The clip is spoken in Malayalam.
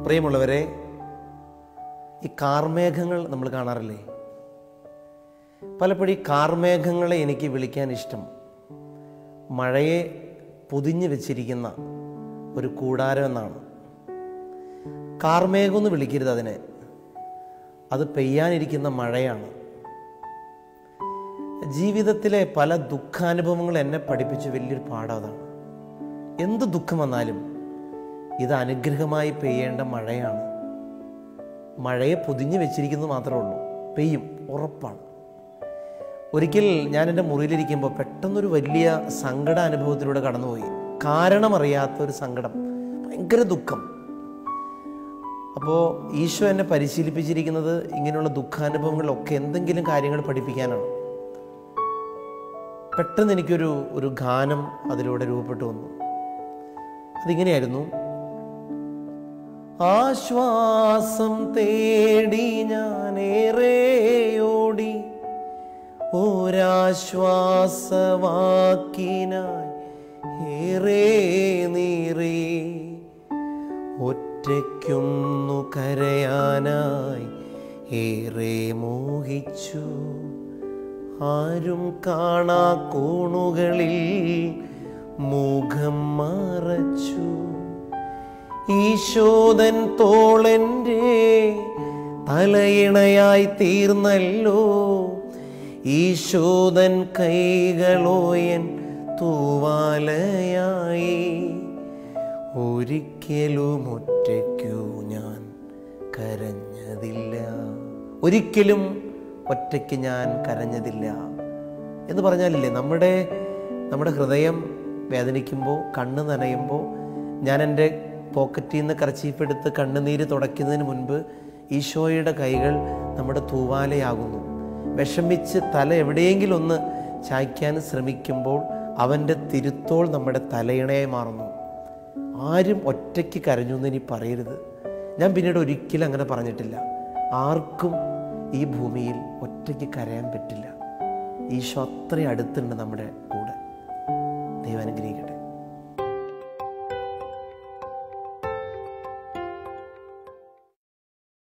പ്രിയമുള്ളവരെ ഈ കാർമേഘങ്ങൾ നമ്മൾ കാണാറില്ലേ പലപ്പോഴും ഈ കാർമേഘങ്ങളെ എനിക്ക് വിളിക്കാൻ ഇഷ്ടം മഴയെ പൊതിഞ്ഞു വെച്ചിരിക്കുന്ന ഒരു കൂടാരം എന്നാണ് കാർമേഘം എന്ന് വിളിക്കരുത് അതിനെ അത് പെയ്യാനിരിക്കുന്ന മഴയാണ് ജീവിതത്തിലെ പല ദുഃഖാനുഭവങ്ങൾ എന്നെ പഠിപ്പിച്ച വലിയൊരു പാഠം അതാണ് എന്ത് ദുഃഖം വന്നാലും ഇത് അനുഗ്രഹമായി പെയ്യേണ്ട മഴയാണ് മഴയെ പൊതിഞ്ഞു വെച്ചിരിക്കുന്നത് മാത്രമേ ഉള്ളൂ പെയ്യും ഉറപ്പാണ് ഒരിക്കൽ ഞാൻ എൻ്റെ മുറിയിലിരിക്കുമ്പോൾ പെട്ടെന്നൊരു വലിയ സങ്കട അനുഭവത്തിലൂടെ കടന്നുപോയി കാരണമറിയാത്ത ഒരു സങ്കടം ഭയങ്കര ദുഃഖം അപ്പോൾ ഈശോ എന്നെ പരിശീലിപ്പിച്ചിരിക്കുന്നത് ഇങ്ങനെയുള്ള ദുഃഖാനുഭവങ്ങളിലൊക്കെ എന്തെങ്കിലും കാര്യങ്ങൾ പഠിപ്പിക്കാനാണ് പെട്ടെന്ന് എനിക്കൊരു ഒരു ഗാനം അതിലൂടെ രൂപപ്പെട്ടു വന്നു അതിങ്ങനെയായിരുന്നു ആശ്വാസം തേടി ഞാനേറെയോടി ഒരാശ്വാസവാക്കിനായി ഏറെ നീറി ഒറ്റയ്ക്കൊന്നു കരയാനായി ഏറെ മോഹിച്ചു ആരും കാണാ കോണുകളിൽ മുഖം മറച്ചു ഈശോദൻ തോളൻ്റെ തലയിണയായി തീർന്നല്ലോ ഈശോദൻ കൈകളോയൻ തൂവാലയായി ഒരിക്കലും ഒറ്റയ്ക്കു ഞാൻ കരഞ്ഞതില്ല ഒരിക്കലും ഒറ്റയ്ക്ക് ഞാൻ കരഞ്ഞതില്ല എന്ന് പറഞ്ഞാലില്ലേ നമ്മുടെ നമ്മുടെ ഹൃദയം വേദനിക്കുമ്പോൾ കണ്ണ് നനയുമ്പോൾ ഞാൻ എൻ്റെ പോക്കറ്റിൽ നിന്ന് കറച്ചീപ്പെടുത്ത് കണ്ണുനീര് തുടയ്ക്കുന്നതിന് മുൻപ് ഈശോയുടെ കൈകൾ നമ്മുടെ തൂവാലയാകുന്നു വിഷമിച്ച് തല എവിടെയെങ്കിലും ഒന്ന് ചായ്ക്കാൻ ശ്രമിക്കുമ്പോൾ അവൻ്റെ തിരുത്തോൾ നമ്മുടെ തലയിണയായി മാറുന്നു ആരും ഒറ്റയ്ക്ക് കരഞ്ഞു എന്ന് ഇനി പറയരുത് ഞാൻ പിന്നീട് ഒരിക്കലും അങ്ങനെ പറഞ്ഞിട്ടില്ല ആർക്കും ഈ ഭൂമിയിൽ ഒറ്റയ്ക്ക് കരയാൻ പറ്റില്ല ഈശോ അത്രയും അടുത്തുണ്ട് നമ്മുടെ കൂടെ ദൈവം അനുഗ്രഹിക്കട്ടെ